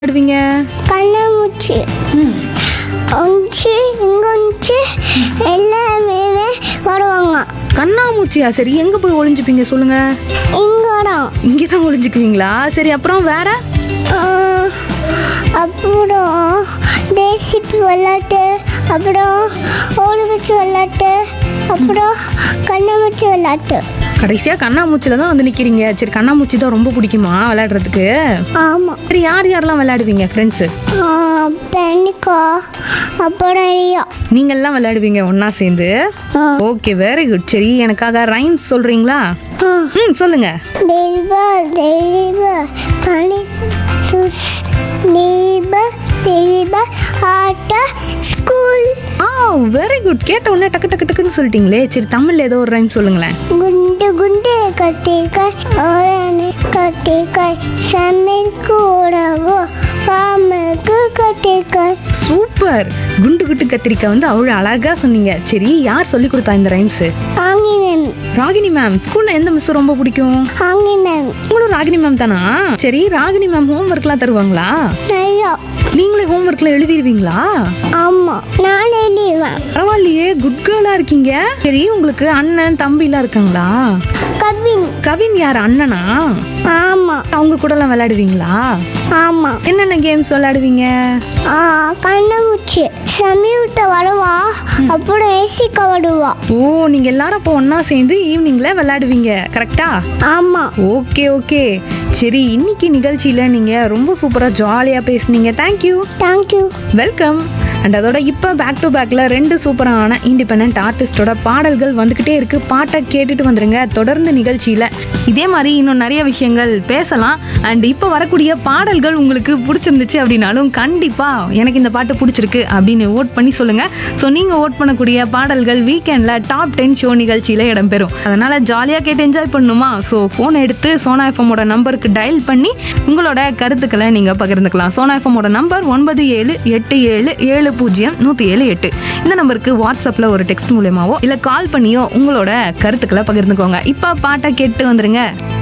விளையாடுவீங்க கண்ணாமூச்சி அஞ்சு இங்கே வந்துச்சு எல்லாமே வருவாங்க கண்ணாமூச்சியா சரி எங்க போய் ஒளிஞ்சுப்பீங்க சொல்லுங்க இங்கடம் இங்கே தான் ஒளிஞ்சுக்குவீங்களா சரி அப்புறம் வேற அப்புறம் தேசிப்பு விளாட்டு அப்புறம் ஓடி வச்சு விளாட்டு அப்புறம் கண்ணாமூச்சி விளாட்டு கடைசியா கண்ணாமூச்சில தான் வந்து நிக்கிறீங்க சரி கண்ணாமூச்சி தான் ரொம்ப பிடிக்குமா விளையாடுறதுக்கு ஆமாம் சரி யார் யாரெல்லாம் விளையாடுவீங்க ஃப்ரெண்ட்ஸு பெண்ணிக்கா அப்புறம் ஐயா நீங்கெல்லாம் விளையாடுவீங்க ஒண்ணா சேர்ந்து ஆ. ஓகே வெரி குட் சரி எனக்காக ரைம்ஸ் சொல்றீங்களா ஆ ம் சொல்லுங்க Neighbor, neighbor, honey, sus, neighbor, neighbor, at a school. Ah very good கேட்ட உடனே டக்கு டக்கு டக்குன்னு சொல்லிட்டீங்களே சரி தமிழ்ல ஏதோ ஒரு ரைம் சொல்லுங்களேன் குண்டு குண்டு கத்திரிக்காய் ஓரணி கத்திரிக்காய் சமையலுக்கு உணவு பாம்புக்கு கத்திரிக்காய் சூப்பர் குண்டு குட்டு கத்திரிக்காய் வந்து அவ்வளோ அழகா சொன்னீங்க சரி யார் சொல்லி கொடுத்தா இந்த ரைம்ஸ் ஆங்கிலம் ராகினி மேம் ஸ்கூல்ல எந்த மிஸ் ரொம்ப பிடிக்கும் ஆங்கிலம் உங்களும் ராகினி மேம் தானா சரி ராகினி மேம் ஹோம்ஒர்க்லாம் தருவாங்களா நல்லா நீங்களே ஹோம்ஒர்க்ல எழுதிடுவீங்களா ஆமாம் நான் எழுதுவேன் பரவாயில்லையே குட் கேர்லா இருக்கீங்க சரி உங்களுக்கு அண்ணன் தம்பிலாம் இருக்காங்களா கவின் கவின் யார் அண்ணனா ஆமாம் அவங்க கூடலாம் விளையாடுவீங்களா ஆமாம் என்னென்ன கேம்ஸ் விளையாடுவீங்க ஆ கண்ணாமூச்சி சமீபத்தை வருவா அப்புறம் ஏசிக்க வருவா ஓ நீங்க எல்லாரும் அப்போ ஒண்ணா சேர்ந்து ஈவினிங்ல விளையாடுவீங்க கரெக்டா ஆமாம் ஓகே ஓகே சரி இன்னைக்கு நிகழ்ச்சியில நீங்க ரொம்ப சூப்பரா ஜாலியா பேசுனீங்க தேங்க்யூ தேங்க்யூ வெல்கம் அண்ட் அதோட இப்போ பேக் டு பேக்கில் ரெண்டு சூப்பரான இண்டிபெண்ட் ஆர்டிஸ்டோட பாடல்கள் வந்துக்கிட்டே இருக்கு பாட்டை கேட்டுட்டு வந்துருங்க தொடர்ந்து நிகழ்ச்சியில் இதே மாதிரி இன்னும் நிறைய விஷயங்கள் பேசலாம் அண்ட் இப்போ வரக்கூடிய பாடல்கள் உங்களுக்கு பிடிச்சிருந்துச்சு அப்படின்னாலும் கண்டிப்பாக எனக்கு இந்த பாட்டு பிடிச்சிருக்கு அப்படின்னு ஓட் பண்ணி சொல்லுங்கள் ஸோ நீங்கள் ஓட் பண்ணக்கூடிய பாடல்கள் வீக்கெண்டில் டாப் டென் ஷோ நிகழ்ச்சியில் இடம்பெறும் அதனால் ஜாலியாக கேட்டு என்ஜாய் பண்ணணுமா ஸோ ஃபோன் எடுத்து சோனா எஃப்எம்மோட நம்பருக்கு டயல் பண்ணி உங்களோட கருத்துக்களை நீங்கள் பகிர்ந்துக்கலாம் சோனா எஃப்எம்மோட நம்பர் ஒன்பது ஏழு எட்டு ஏழு ஏழு பூஜ்ஜியம் நூற்றி ஏழு எட்டு இந்த நம்பருக்கு வாட்ஸ்அப்பில் ஒரு டெக்ஸ்ட் மூலியமாவோ இல்லை கால் பண்ணியோ உங்களோட கருத்துக்களை பகிர்ந்துக்கோங்க இப்போ பாட்டை கேட்டு வந்துருங்க